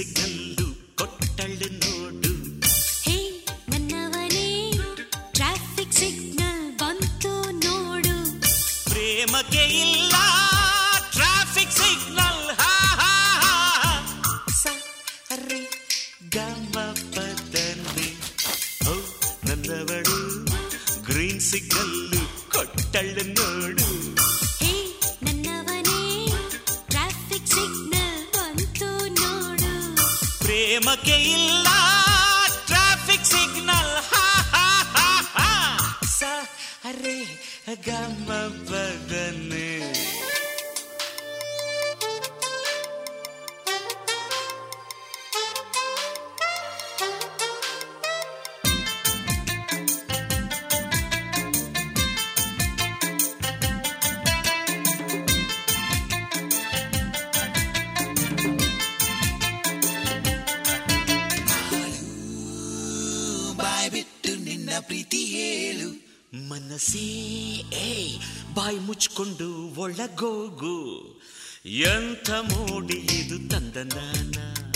signal ಕೊಟ್ಟಳು ನೋಡು ಹೇ ನನ್ನವನೇ ಟ್ರಾಫಿಕ್ ಸಿಗ್ನಲ್ ಬಂತು ನೋಡು ಪ್ರೇಮಕ್ಕೆ ಇಲ್ಲ ಟ್ರಾಫಿಕ್ ಸಿಗ್ನಲ್ ಹಾ ಹಾ ಹಾ ಸರಿ ಗಮ ಪದನೆ ಹೌ ನನ್ನವಳು ಗ್ರೀನ್ ಸಿಗ್ನಲ್ಲು ಕೊಟ್ಟಳು ನೋಡು ಹೇ ನನ್ನವನೇ ಟ್ರಾಫಿಕ್ ಸಿಗ್ನಲ್ ಬಂತು ನೋಡು ಪ್ರೇಮಕ್ಕೆ ಇಲ್ಲ ಟ್ರಾಫಿಕ್ ಸಿಗ್ನಲ್ ಹಾ ಹಾ ಹಾ ಹಾ ಸರಿ ಗಮ ಪದನೆ ಬಾಯ್ ಬಿಟ್ಟು ನಿನ್ನ ಪ್ರೀತಿ ಹೇಳು ಮನಸ್ಸೇ ಏ ಬಾಯಿ ಮುಚ್ಕೊಂಡು ಒಳಗೋಗು ಎಂಥ ಮೋಡಿ ಇದು ತಂದ ನಾನ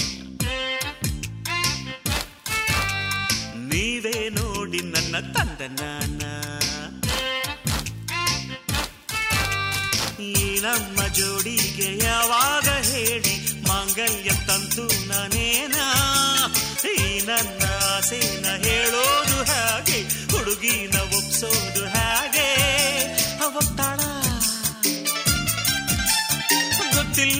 ನೀವೇ ನೋಡಿ ನನ್ನ ತಂದ ನಾನ ಈ ನಮ್ಮ ಜೋಡಿಗೆ ಯಾವಾಗ ಹೇಳಿ ಮಾಂಗಲ್ಯ ತಂತು ನಾನೇನಾ ಈ ನನ್ನ ಆಸೆನ ಹೇಳೋದು ಹಾಗೆ ಹುಡುಗಿನ ಒಪ್ಸೋದು ಹಾಗೆ ಅವತ್ತಾಳ ಗೊತ್ತಿಲ್ಲ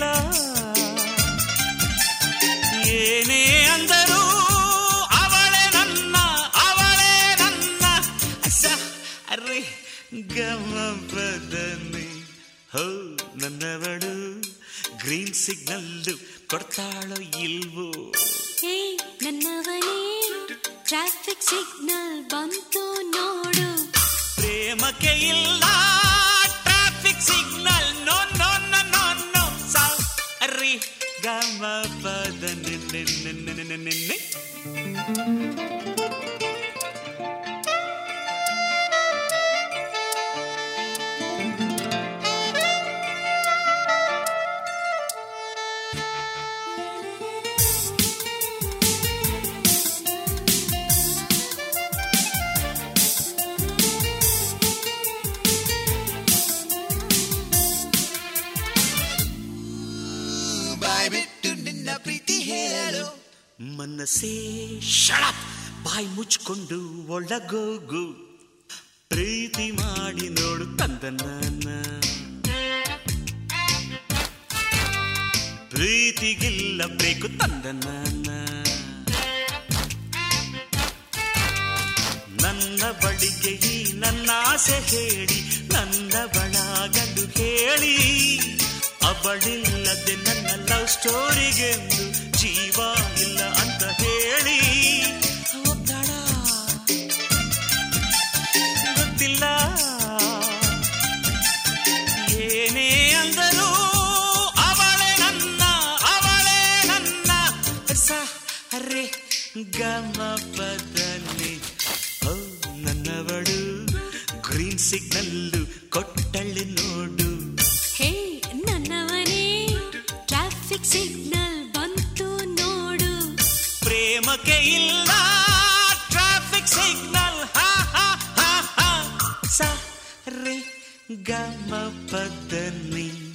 ಏನೇ ಅಂದರು ಅವಳೇ ನನ್ನ ಅವಳೇ ನನ್ನ ಸ ಅರೆ ಗಮ ಬದನೆ ಹೋ ನನ್ನವಳು ಗ್ರೀನ್ ಸಿಗ್ನಲ್ಲು ಕೊಡ್ತಾಳೋ ಇಲ್ವೋ ಹೇ ನನ್ನವನೇ ಟ್ರಾಫಿಕ್ ಸಿಗ್ನಲ್ ಬಂತು ನೋಡು ಪ್ರೇಮಕ್ಕೆ ಇಲ್ಲ traffic signal no no no no no ಸಾರಿ ಗಮ ಪದ ನಿನ್ನೆ ನಿನ್ನೆ ನಿನ್ನೆ ನಿನ್ನೆ ಬಾಯ್ ಬಿಟ್ಟು ನಿನ್ನ ಪ್ರೀತಿ ಹೇಳು ಮನಸ್ಸೇ ಶಳಪ್ ಬಾಯಿ ಮುಚ್ಕೊಂಡು ಒಳಗೋಗು ಪ್ರೀತಿ ಮಾಡಿ ನೋಡು ತಂದ ನನ್ನ ಪ್ರೀತಿಗಿಲ್ಲ ಬೇಕು ತಂದ ನನ್ನ ನನ್ನ ಬಳಿಗೆ ಈ ನನ್ನ ಆಸೆ ಹೇಳಿ ನನ್ನ ಬಳಗಲು ಹೇಳಿ ಅವಳಿಲ್ಲದೆ ನನ್ನ ಲವ್ ಸ್ಟೋರಿಗೆಂದು ಜೀವ ಇಲ್ಲ ಅಂತ ಹೇಳಿ ಒತ್ತಡ ಗೊತ್ತಿಲ್ಲ ಏನೇ ಅಂದರು ಅವಳೇ ನನ್ನ ಅವಳೇ ನನ್ನ ಸರೆ ಗಮ ಬದನೆ ಹೋ ನನ್ನವಳು ಗ್ರೀನ್ ಸಿಗ್ನಲ್ಲು ಕೊಟ್ಟಳು ನೋಡು ಹೇ ನನ್ನವನೇ ಟ್ರಾಫಿಕ್ ಸಿಗ್ನಲ್ ಬಂತು ನೋಡು ಪ್ರೇಮಕ್ಕೆ ಇಲ್ಲ ಟ್ರಾಫಿಕ್ ಸಿಗ್ನಲ್ ಹಾ ಹಾ ಹಾ ಹಾ ಸರೆ ಗಮ ಪದನಿ